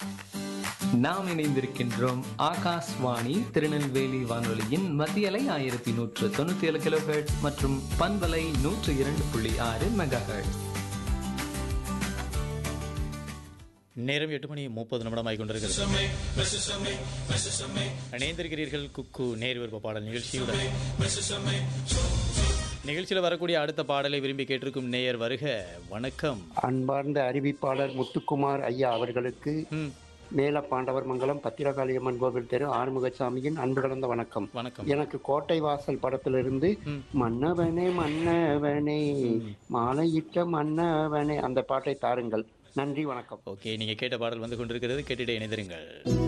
நாம் இணைந்திருக்கின்றோம் ஆகாஷ்வாணி திருநெல்வேலி வானொலியின் மத்தியலை ஆயிரத்தி நூற்று தொண்ணூத்தி ஏழு கிலோ மற்றும் பண்பலை நூற்று இரண்டு புள்ளி ஆறு மெகா நேரம் எட்டு மணி முப்பது நிமிடமாய் கொண்டிருக்கிறது இணைந்திருக்கிறீர்கள் குக்கு நேர் விருப்ப பாடல் நிகழ்ச்சியுடன் நிகழ்ச்சியில் வரக்கூடிய அடுத்த பாடலை விரும்பி கேட்டிருக்கும் நேயர் வருக வணக்கம் அன்பார்ந்த அறிவிப்பாளர் முத்துக்குமார் ஐயா அவர்களுக்கு ம், மேல பாண்டவர் மங்கலம் பத்திரகாளியம்மன் கோவில் தெரு ஆறுமுகசாமியின் அன்பு கலந்த வணக்கம் வணக்கம் எனக்கு கோட்டை வாசல் படத்திலிருந்து ம். மன்னவனே மன்னவனே மாலையிட்ட மன்னவனே அந்த பாட்டை தாருங்கள் நன்றி வணக்கம் ஓகே நீங்க கேட்ட பாடல் வந்து கொண்டிருக்கிறது கேட்டுட்டு இணைந்திருங்கள்